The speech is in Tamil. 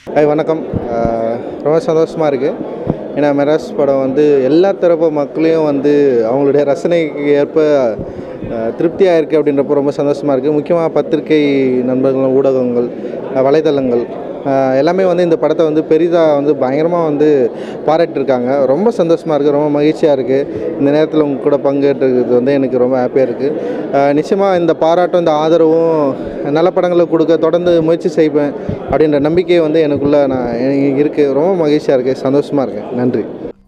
ஹாய் வணக்கம் அஹ் ரொம்ப சந்தோஷமாக இருக்குது ஏன்னா மெராஸ் படம் வந்து எல்லா தரப்பு மக்களையும் வந்து அவங்களுடைய ரசனைக்கு ஏற்ப அஹ், திருப்தியாக இருக்குது அப்படின்றப்போ ரொம்ப சந்தோஷமாக இருக்குது முக்கியமாக பத்திரிகை நண்பர்கள் ஊடகங்கள் அஹ், வலைதளங்கள் அஹ், எல்லாமே வந்து இந்த படத்தை வந்து பெரிதாக வந்து பயங்கரமாக வந்து பாராட்டியிருக்காங்க ரொம்ப சந்தோஷமாக இருக்குது ரொம்ப மகிழ்ச்சியாக இருக்குது இந்த நேரத்தில் உங்க கூட பங்கேற்றுக்கிறது வந்து எனக்கு ரொம்ப ஹாப்பியாக இருக்குது நிச்சயமாக இந்த பாராட்டும் இந்த ஆதரவும் நல்ல படங்களை கொடுக்க தொடர்ந்து முயற்சி செய்வேன் அப்படின்ற நம்பிக்கை வந்து எனக்குள்ளே நான் எனக்கு இருக்குது ரொம்ப மகிழ்ச்சியாக இருக்குது சந்தோஷமாக இருக்கேன் நன்றி